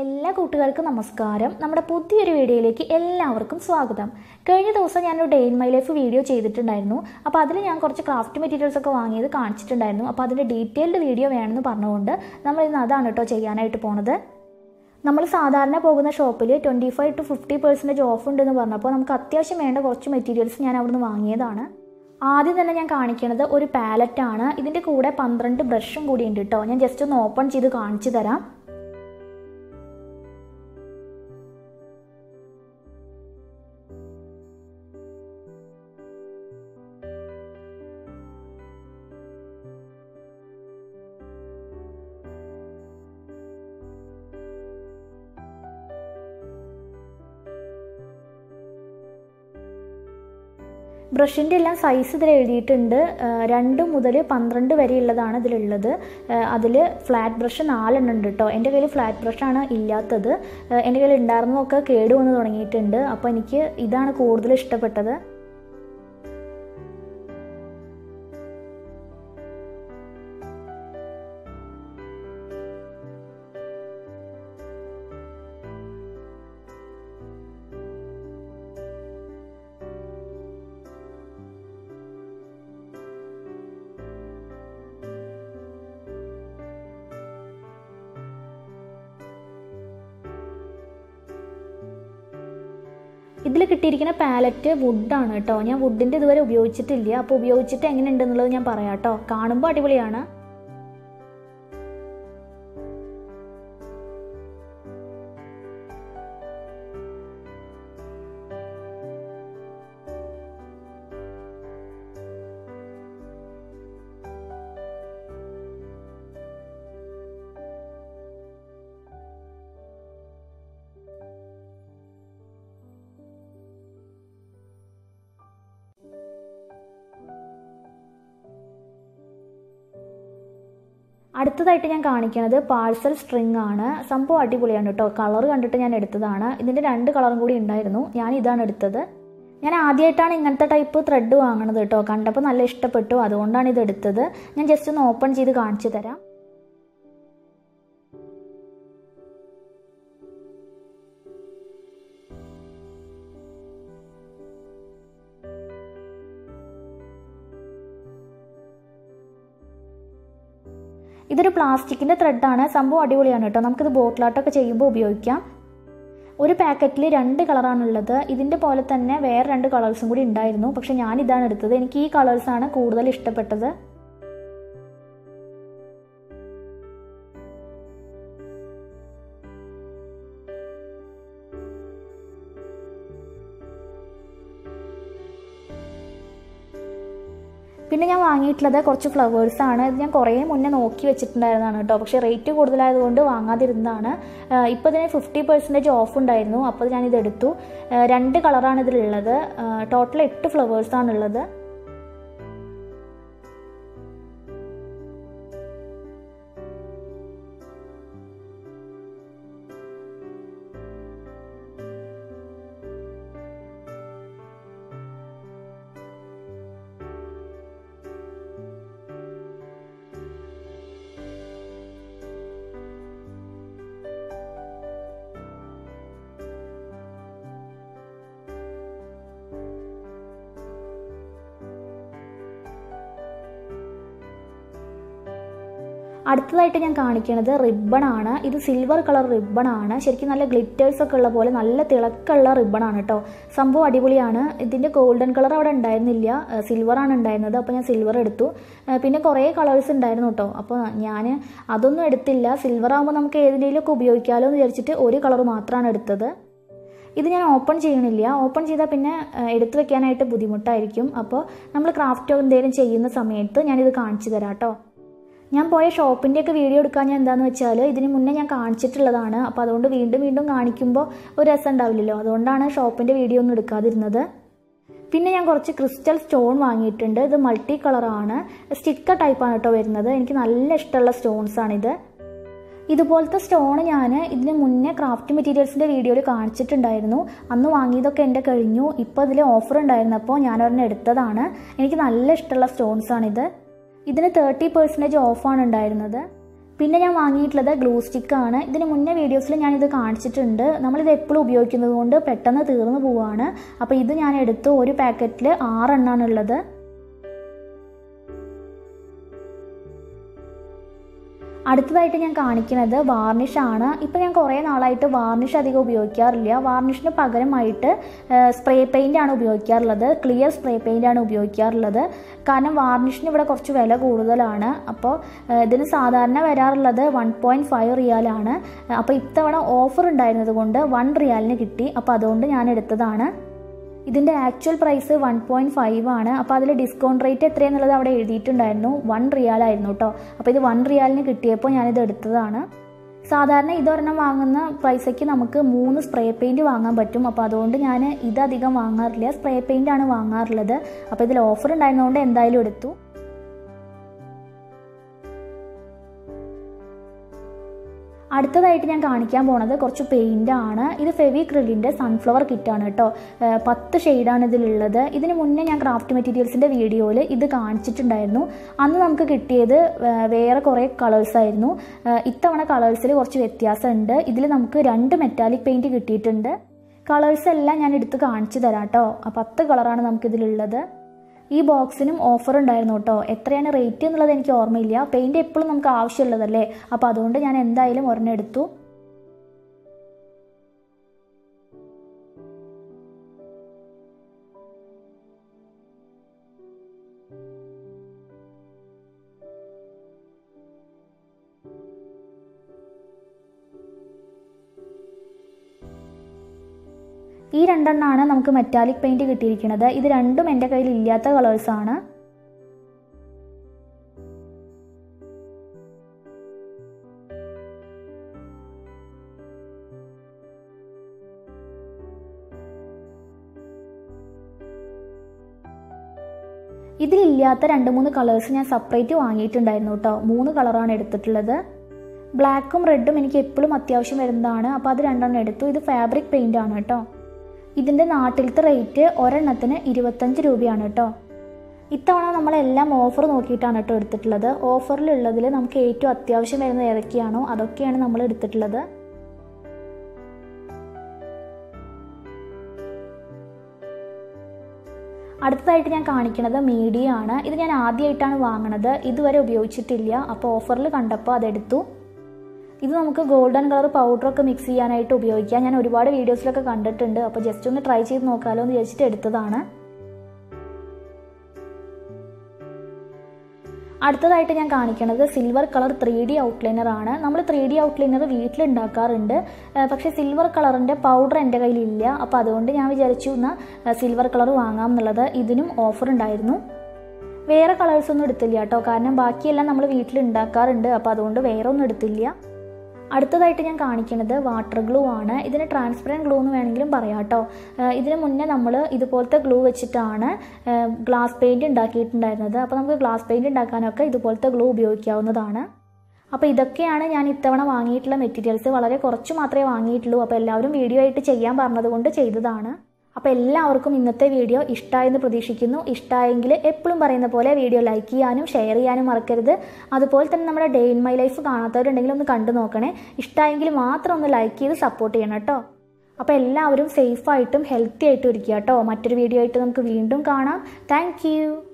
എല്ലാ കൂട്ടുകാർക്കും നമസ്കാരം നമ്മുടെ പുതിയൊരു വീഡിയോയിലേക്ക് എല്ലാവർക്കും സ്വാഗതം കഴിഞ്ഞ ദിവസം ഞാനൊരു day in my life video ചെയ്തിട്ടുണ്ടായിരുന്നു അപ്പോൾ അതിൽ ഞാൻ കുറച്ച് ക്രാഫ്റ്റ് മെറ്റീരിയൽസ് ഒക്കെ വാങ്ങിയത് കാണിച്ചിട്ടുണ്ടായിരുന്നു അപ്പോൾ അതിൻ്റെ ഡീറ്റെയിൽഡ് വീഡിയോ വേണമെന്ന് പറഞ്ഞുകൊണ്ട് നമ്മൾ ഇന്ന് അതാണ് കേട്ടോ ചെയ്യാനായിട്ട് പോണത് നമ്മൾ സാധാരണ പോകുന്ന ഷോപ്പിൽ twenty five to fifty percentage off ഉണ്ടെന്ന് പറഞ്ഞപ്പോൾ നമുക്ക് അത്യാവശ്യം വേണ്ട കുറച്ച് മെറ്റീരിയൽസ് ഞാൻ അവിടുന്ന് വാങ്ങിയതാണ് ആദ്യം തന്നെ ഞാൻ കാണിക്കുന്നത് ഒരു പാലറ്റാണ് ഇതിൻ്റെ കൂടെ പന്ത്രണ്ട് ബ്രഷും കൂടി ഉണ്ട് കേട്ടോ ഞാൻ ജസ്റ്റ് ഒന്ന് ഓപ്പൺ ചെയ്ത് കാണിച്ചു തരാം ബ്രഷിൻ്റെ എല്ലാം സൈസ് ഇതിൽ എഴുതിയിട്ടുണ്ട് രണ്ട് മുതൽ പന്ത്രണ്ട് വരെയുള്ളതാണ് ഇതിലുള്ളത് അതിൽ ഫ്ലാറ്റ് ബ്രഷ് നാലെണ്ണം ഉണ്ട് കേട്ടോ എൻ്റെ കയ്യിൽ ഫ്ലാറ്റ് ബ്രഷാണ് ഇല്ലാത്തത് എൻ്റെ കയ്യിൽ ഉണ്ടായിരുന്നതൊക്കെ കേട് വന്ന് തുടങ്ങിയിട്ടുണ്ട് അപ്പോൾ എനിക്ക് ഇതാണ് കൂടുതൽ ഇഷ്ടപ്പെട്ടത് ഇതിൽ കിട്ടിയിരിക്കുന്ന പാലറ്റ് വുഡാണ് കേട്ടോ ഞാൻ വുഡിൻ്റെ ഇതുവരെ ഉപയോഗിച്ചിട്ടില്ല അപ്പോൾ ഉപയോഗിച്ചിട്ട് എങ്ങനെയുണ്ടെന്നുള്ളത് ഞാൻ പറയാം കേട്ടോ കാണുമ്പോൾ അടിപൊളിയാണ് അടുത്തതായിട്ട് ഞാൻ കാണിക്കുന്നത് പാഴ്സൽ സ്ട്രിങ് ആണ് സംഭവം അടിപൊളിയാണ് കേട്ടോ കളർ കണ്ടിട്ട് ഞാൻ എടുത്തതാണ് ഇതിൻ്റെ രണ്ട് കളറും കൂടി ഉണ്ടായിരുന്നു ഞാൻ ഇതാണ് എടുത്തത് ഞാൻ ആദ്യമായിട്ടാണ് ഇങ്ങനത്തെ ടൈപ്പ് ത്രെഡ് വാങ്ങണത് കേട്ടോ കണ്ടപ്പോൾ നല്ല ഇഷ്ടപ്പെട്ടു അതുകൊണ്ടാണ് ഇത് എടുത്തത് ഞാൻ ജസ്റ്റ് ഒന്ന് ഓപ്പൺ ചെയ്ത് കാണിച്ചു തരാം ഇതൊരു പ്ലാസ്റ്റിക്കിൻ്റെ ത്രെഡാണ് സംഭവം അടിപൊളിയാണ് കേട്ടോ നമുക്കിത് ബോട്ടിലാട്ടൊക്കെ ചെയ്യുമ്പോൾ ഉപയോഗിക്കാം ഒരു പാക്കറ്റിൽ രണ്ട് കളറാണുള്ളത് ഇതിൻ്റെ പോലെ തന്നെ വേറെ രണ്ട് കളേഴ്സും കൂടി ഉണ്ടായിരുന്നു പക്ഷെ ഞാൻ ഇതാണ് എടുത്തത് എനിക്ക് ഈ കളേഴ്സാണ് കൂടുതൽ ഇഷ്ടപ്പെട്ടത് പിന്നെ ഞാൻ വാങ്ങിയിട്ടുള്ളത് കുറച്ച് ഫ്ലവേഴ്സ് ആണ് ഇത് ഞാൻ കുറേ മുന്നേ നോക്കി വെച്ചിട്ടുണ്ടായിരുന്നതാണ് കേട്ടോ പക്ഷേ റേറ്റ് കൂടുതലായതുകൊണ്ട് വാങ്ങാതിരുന്നതാണ് ഇപ്പോൾ ഇതിന് ഫിഫ്റ്റി പെർസെൻറ്റേജ് ഓഫ് ഉണ്ടായിരുന്നു അപ്പോൾ ഞാനിത് എടുത്തു രണ്ട് കളറാണ് ഇതിലുള്ളത് ടോട്ടൽ എട്ട് ഫ്ലവേഴ്സാണുള്ളത് അടുത്തതായിട്ട് ഞാൻ കാണിക്കുന്നത് റിബൺ ആണ് ഇത് സിൽവർ കളർ റിബൺ ആണ് ശരിക്കും നല്ല ഗ്ലിറ്റേഴ്സ് ഒക്കെ ഉള്ള പോലെ നല്ല തിളക്കമുള്ള റിബൺ ആണ് കേട്ടോ സംഭവം അടിപൊളിയാണ് ഇതിൻ്റെ ഗോൾഡൻ കളർ അവിടെ ഉണ്ടായിരുന്നില്ല സിൽവർ ആണ് ഉണ്ടായിരുന്നത് അപ്പോൾ ഞാൻ സിൽവർ എടുത്തു പിന്നെ കുറേ കളേഴ്സ് ഉണ്ടായിരുന്നു കേട്ടോ അപ്പോൾ ഞാൻ അതൊന്നും എടുത്തില്ല സിൽവർ ആകുമ്പോൾ നമുക്ക് ഏതിൻ്റെയിലൊക്കെ ഉപയോഗിക്കാമല്ലോ എന്ന് വിചാരിച്ചിട്ട് ഒരു കളർ മാത്രമാണ് എടുത്തത് ഇത് ഞാൻ ഓപ്പൺ ചെയ്യണില്ല ഓപ്പൺ ചെയ്താൽ പിന്നെ എടുത്തു വെക്കാനായിട്ട് ബുദ്ധിമുട്ടായിരിക്കും അപ്പോൾ നമ്മൾ ക്രാഫ്റ്റോ എന്തെങ്കിലും ചെയ്യുന്ന സമയത്ത് ഞാനിത് കാണിച്ചു തരാം കേട്ടോ ഞാൻ പോയ ഷോപ്പിൻ്റെയൊക്കെ വീഡിയോ എടുക്കാൻ ഞാൻ എന്താണെന്ന് വെച്ചാൽ ഇതിന് മുന്നേ ഞാൻ കാണിച്ചിട്ടുള്ളതാണ് അപ്പോൾ അതുകൊണ്ട് വീണ്ടും വീണ്ടും കാണിക്കുമ്പോൾ ഒരു രസം ഉണ്ടാവില്ലല്ലോ അതുകൊണ്ടാണ് ഷോപ്പിൻ്റെ വീഡിയോ ഒന്നും എടുക്കാതിരുന്നത് പിന്നെ ഞാൻ കുറച്ച് ക്രിസ്റ്റൽ സ്റ്റോൺ വാങ്ങിയിട്ടുണ്ട് ഇത് മൾട്ടി കളറാണ് സ്റ്റിക്കർ ടൈപ്പാണ് കേട്ടോ വരുന്നത് എനിക്ക് നല്ല ഇഷ്ടമുള്ള സ്റ്റോൺസ് ആണിത് ഇതുപോലത്തെ സ്റ്റോൺ ഞാൻ ഇതിന് മുന്നേ ക്രാഫ്റ്റ് മെറ്റീരിയൽസിൻ്റെ വീഡിയോയിൽ കാണിച്ചിട്ടുണ്ടായിരുന്നു അന്ന് വാങ്ങിയതൊക്കെ എൻ്റെ കഴിഞ്ഞു ഇപ്പോൾ അതിൽ ഓഫർ ഉണ്ടായിരുന്നപ്പോൾ ഞാൻ ഒരെണ്ണം എടുത്തതാണ് എനിക്ക് നല്ല ഇഷ്ടമുള്ള സ്റ്റോൺസ് ആണിത് ഇതിന് തേർട്ടി പെർസെൻറ്റേജ് ഓഫാണ് ഉണ്ടായിരുന്നത് പിന്നെ ഞാൻ വാങ്ങിയിട്ടുള്ളത് ഗ്ലൂ സ്റ്റിക്കാണ് ഇതിന് മുന്നേ വീഡിയോസിൽ ഞാനിത് കാണിച്ചിട്ടുണ്ട് നമ്മളിത് എപ്പോഴും ഉപയോഗിക്കുന്നത് കൊണ്ട് പെട്ടെന്ന് തീർന്നു പോവുകയാണ് അപ്പോൾ ഇത് ഞാൻ എടുത്തു ഒരു പാക്കറ്റിൽ ആറെണ്ണാണ് ഉള്ളത് അടുത്തതായിട്ട് ഞാൻ കാണിക്കുന്നത് വാർണിഷാണ് ഇപ്പോൾ ഞാൻ കുറേ നാളായിട്ട് വാർണിഷ് അധികം ഉപയോഗിക്കാറില്ല വാർണിഷിന് പകരമായിട്ട് സ്പ്രേ പെയിൻ്റ് ആണ് ഉപയോഗിക്കാറുള്ളത് ക്ലിയർ സ്പ്രേ പെയിൻ്റ് ആണ് ഉപയോഗിക്കാറുള്ളത് കാരണം വാർണിഷിന് ഇവിടെ കുറച്ച് വില കൂടുതലാണ് അപ്പോൾ ഇതിന് സാധാരണ വരാറുള്ളത് വൺ പോയിൻറ്റ് ഫൈവ് റിയാലാണ് അപ്പോൾ ഇത്തവണ ഓഫർ ഉണ്ടായിരുന്നത് കൊണ്ട് വൺ റിയാലിന് കിട്ടി അപ്പോൾ അതുകൊണ്ട് ഞാൻ എടുത്തതാണ് ഇതിൻ്റെ actual price one point five ആണ് അപ്പോൾ അതിൽ ഡിസ്കൗണ്ട് റേറ്റ് എത്രയെന്നുള്ളത് അവിടെ എഴുതിയിട്ടുണ്ടായിരുന്നു വൺ റിയാലായിരുന്നു കേട്ടോ അപ്പോൾ ഇത് വൺ റിയാലിന് കിട്ടിയപ്പോൾ ഞാനിത് എടുത്തതാണ് സാധാരണ ഇതൊരെണ്ണം വാങ്ങുന്ന പൈസയ്ക്ക് നമുക്ക് മൂന്ന് സ്പ്രേ പെയിൻറ് വാങ്ങാൻ പറ്റും അപ്പോൾ അതുകൊണ്ട് ഞാൻ ഇതധികം വാങ്ങാറില്ല സ്പ്രേ പെയിൻ്റ് ആണ് വാങ്ങാറുള്ളത് അപ്പോൾ ഇതിൽ ഓഫർ ഉണ്ടായിരുന്നതുകൊണ്ട് എന്തായാലും എടുത്തു അടുത്തതായിട്ട് ഞാൻ കാണിക്കാൻ പോണത് കുറച്ച് പെയിൻ്റ് ആണ് ഇത് ഫെവിക്രിലിൻ്റെ സൺഫ്ലവർ കിറ്റാണ് കേട്ടോ പത്ത് ഷെയ്ഡാണ് ഇതിലുള്ളത് ഇതിന് മുന്നേ ഞാൻ ക്രാഫ്റ്റ് മെറ്റീരിയൽസിൻ്റെ വീഡിയോയിൽ ഇത് കാണിച്ചിട്ടുണ്ടായിരുന്നു അന്ന് നമുക്ക് കിട്ടിയത് വേറെ കുറേ കളേഴ്സ് ആയിരുന്നു ഇത്തവണ കളേഴ്സിൽ കുറച്ച് വ്യത്യാസമുണ്ട് ഇതിൽ നമുക്ക് രണ്ട് മെറ്റാലിക് പെയിൻറ്റ് കിട്ടിയിട്ടുണ്ട് കളേഴ്സ് എല്ലാം ഞാൻ എടുത്ത് കാണിച്ചു തരാം കേട്ടോ പത്ത് കളറാണ് നമുക്കിതിലുള്ളത് ഈ ബോക്സിനും ഓഫർ ഉണ്ടായിരുന്നു കേട്ടോ എത്രയാണ് റേറ്റ് എന്നുള്ളത് എനിക്ക് ഓർമ്മയില്ല പെയിൻറ് എപ്പോഴും നമുക്ക് ആവശ്യമുള്ളതല്ലേ അപ്പോൾ അതുകൊണ്ട് ഞാൻ എന്തായാലും ഒരെണ്ണം എടുത്തു ഈ രണ്ടെണ്ണമാണ് നമുക്ക് മെറ്റാലിക് പെയിൻറ് കിട്ടിയിരിക്കുന്നത് ഇത് രണ്ടും എൻ്റെ കയ്യിൽ ഇല്ലാത്ത കളേഴ്സാണ് ഇതിലില്ലാത്ത രണ്ട് മൂന്ന് കളേഴ്സ് ഞാൻ സെപ്പറേറ്റ് വാങ്ങിയിട്ടുണ്ടായിരുന്നു കേട്ടോ മൂന്ന് കളറാണ് എടുത്തിട്ടുള്ളത് ബ്ലാക്കും റെഡും എനിക്ക് എപ്പോഴും അത്യാവശ്യം വരുന്നതാണ് അപ്പോൾ അത് രണ്ടെണ്ണം എടുത്തു ഇത് ഫാബ്രിക് പെയിൻ്റ് ആണ് കേട്ടോ ഇതിൻ്റെ നാട്ടിലത്തെ റേറ്റ് ഒരെണ്ണത്തിന് ഇരുപത്തഞ്ച് രൂപയാണ് കേട്ടോ ഇത്തവണ നമ്മളെല്ലാം ഓഫർ നോക്കിയിട്ടാണ് കേട്ടോ എടുത്തിട്ടുള്ളത് ഓഫറിലുള്ളതിൽ നമുക്ക് ഏറ്റവും അത്യാവശ്യം വരുന്നത് ഏതൊക്കെയാണോ അതൊക്കെയാണ് നമ്മൾ എടുത്തിട്ടുള്ളത് അടുത്തതായിട്ട് ഞാൻ കാണിക്കുന്നത് മീഡിയ ആണ് ഇത് ഞാൻ ആദ്യമായിട്ടാണ് വാങ്ങണത് ഇതുവരെ ഉപയോഗിച്ചിട്ടില്ല അപ്പോൾ ഓഫറിൽ കണ്ടപ്പോൾ അതെടുത്തു ഇത് നമുക്ക് ഗോൾഡൻ കളർ പൗഡറൊക്കെ മിക്സ് ചെയ്യാനായിട്ട് ഉപയോഗിക്കാം ഞാൻ ഒരുപാട് വീഡിയോസിലൊക്കെ കണ്ടിട്ടുണ്ട് അപ്പോൾ ജസ്റ്റ് ഒന്ന് ട്രൈ ചെയ്ത് നോക്കാമല്ലോ എന്ന് വിചാരിച്ചിട്ട് എടുത്തതാണ് അടുത്തതായിട്ട് ഞാൻ കാണിക്കുന്നത് silver colour three D outliner ആണ് നമ്മൾ ത്രീ ഡി ഔട്ട്ലൈനർ വീട്ടിലുണ്ടാക്കാറുണ്ട് പക്ഷേ സിൽവർ കളറിൻ്റെ പൗഡർ എൻ്റെ കയ്യിലില്ല അപ്പോൾ അതുകൊണ്ട് ഞാൻ വിചാരിച്ചു എന്നാൽ സിൽവർ കളർ വാങ്ങാം എന്നുള്ളത് ഇതിനും ഓഫർ ഉണ്ടായിരുന്നു വേറെ കളേഴ്സ് ഒന്നും എടുത്തില്ല കേട്ടോ കാരണം ബാക്കിയെല്ലാം നമ്മൾ വീട്ടിൽ ഉണ്ടാക്കാറുണ്ട് അപ്പോൾ അതുകൊണ്ട് വേറെ ഒന്നും എടുത്തില്ല അടുത്തതായിട്ട് ഞാൻ കാണിക്കുന്നത് വാട്ടർ ഗ്ലൂ ആണ് ഇതിന് ട്രാൻസ്പെറൻറ്റ് ഗ്ലൂ എന്ന് വേണമെങ്കിലും പറയാം കേട്ടോ ഇതിന് മുന്നേ നമ്മൾ ഇതുപോലത്തെ ഗ്ലൂ വെച്ചിട്ടാണ് ഗ്ലാസ് പെയിൻറ് ഉണ്ടാക്കിയിട്ടുണ്ടായിരുന്നത് അപ്പോൾ നമുക്ക് ഗ്ലാസ് പെയിൻറ് ഉണ്ടാക്കാനൊക്കെ ഇതുപോലത്തെ ഗ്ലൂ ഉപയോഗിക്കാവുന്നതാണ് അപ്പോൾ ഇതൊക്കെയാണ് ഞാൻ ഇത്തവണ വാങ്ങിയിട്ടുള്ള മെറ്റീരിയൽസ് വളരെ കുറച്ച് മാത്രമേ വാങ്ങിയിട്ടുള്ളൂ അപ്പോൾ എല്ലാവരും വീഡിയോ ആയിട്ട് ചെയ്യാൻ പറഞ്ഞതുകൊണ്ട് ചെയ്തതാണ് അപ്പോൾ എല്ലാവർക്കും ഇന്നത്തെ വീഡിയോ ഇഷ്ടമായെന്ന് പ്രതീക്ഷിക്കുന്നു ഇഷ്ടമായെങ്കിൽ എപ്പോഴും പറയുന്ന പോലെ വീഡിയോ ലൈക്ക് ചെയ്യാനും ഷെയർ ചെയ്യാനും മറക്കരുത് അതുപോലെ തന്നെ നമ്മുടെ ഡേ ഇൻ മൈ ലൈഫ് കാണാത്തവരുണ്ടെങ്കിൽ ഒന്ന് കണ്ടു നോക്കണേ ഇഷ്ടമായെങ്കിൽ മാത്രം ഒന്ന് ലൈക്ക് ചെയ്ത് സപ്പോർട്ട് ചെയ്യണം കേട്ടോ അപ്പോൾ എല്ലാവരും സേഫായിട്ടും ഹെൽത്തി ആയിട്ടും ഇരിക്കുക കേട്ടോ മറ്റൊരു വീഡിയോ ആയിട്ട് നമുക്ക് വീണ്ടും കാണാം താങ്ക്